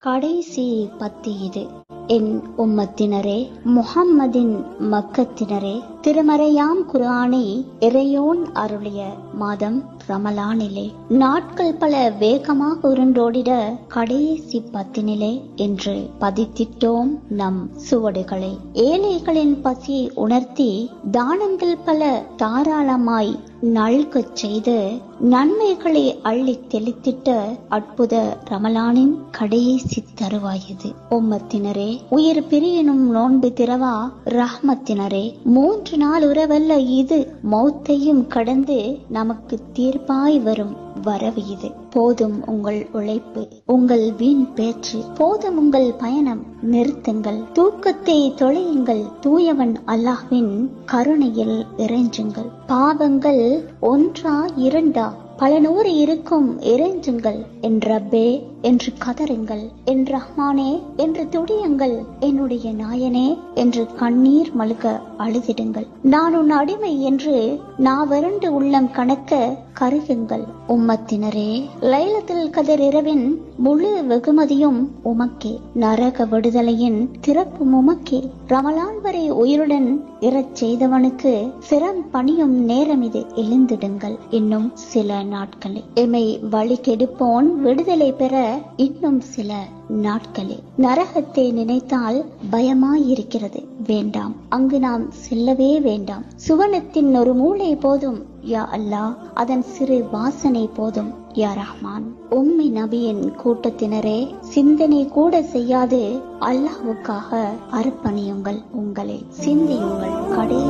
கடைசி பத்தி இது என் உம்மத்தினரே முஹம்மதின் மக்கத்தினரே திருமறையாம் குரானை இறையோன் அருளிய மாதம் ரமலானிலே நாட்கள் பல வேகமாக உருண்டோடிட கடைசி பத்தினிலே என்று பதித்திட்டோம் நம் சுவடுகளை ஏழைகளின் பசியை உணர்த்தி தானங்கள் பல தாராளமாய் நல்கச் செய்து நன்மைகளை அள்ளி தெளித்திட்ட அற்புத ரமலானின் கடைசி தருவாயது உம்மத்தினரே உயிர் பிரியனும் நோன்பு திரவா ரஹ்மத்தினரே மூன்று நாள் உறவல்ல இது மௌத்தையும் கடந்து நமக்கு தீர்ப்பாய் வரும் வரவு இது போதும் உங்கள் உழைப்பு உங்கள் வீண் பேச்சு போதும் உங்கள் பயணம் நிறுத்துங்கள் தூக்கத்தை தொலையுங்கள் தூயவன் அல்லாஹ்வின் கருணையில் இறைஞ்சுங்கள் பாவங்கள் ஒன்றா இரண்டா பல நூறு இருக்கும் இறைஞ்சுங்கள் என் ரப்பே என்று கதறுங்கள் என் ரஹ்மானே என்று துடியுங்கள் என்னுடைய நாயனே என்று கண்ணீர் மழுக அழுதிடுங்கள் நான் உன் அடிமை என்று நாவரண்டு உள்ளம் கணக்க கருகுங்கள் உம்மத்தினரே லைலத்தில் கதிர் இரவின் முழு வெகுமதியும் உமக்கே நரக விடுதலையின் திறப்பும் உமக்கே ரமலான் வரை உயிருடன் இறச் செய்தவனுக்கு சிரம் பணியும் நேரம் இது எழுந்திடுங்கள் இன்னும் சில நாட்களே எமை வழி கெடுப்போன் விடுதலை பெற இன்னும் சில நாட்களே நரகத்தை நினைத்தால் பயமாயிருக்கிறது வேண்டாம் அங்கு நாம் செல்லவே வேண்டாம் சுவனத்தின் ஒரு மூளை போதும் யா அல்லாஹ் அதன் சிறு வாசனை போதும் யா ரஹ்மான் உம்மி நபியின் கூட்டத்தினரே சிந்தனை கூட செய்யாது அல்லாஹ்வுக்காக அர்ப்பணியுங்கள் உங்களை சிந்தியுங்கள் கடை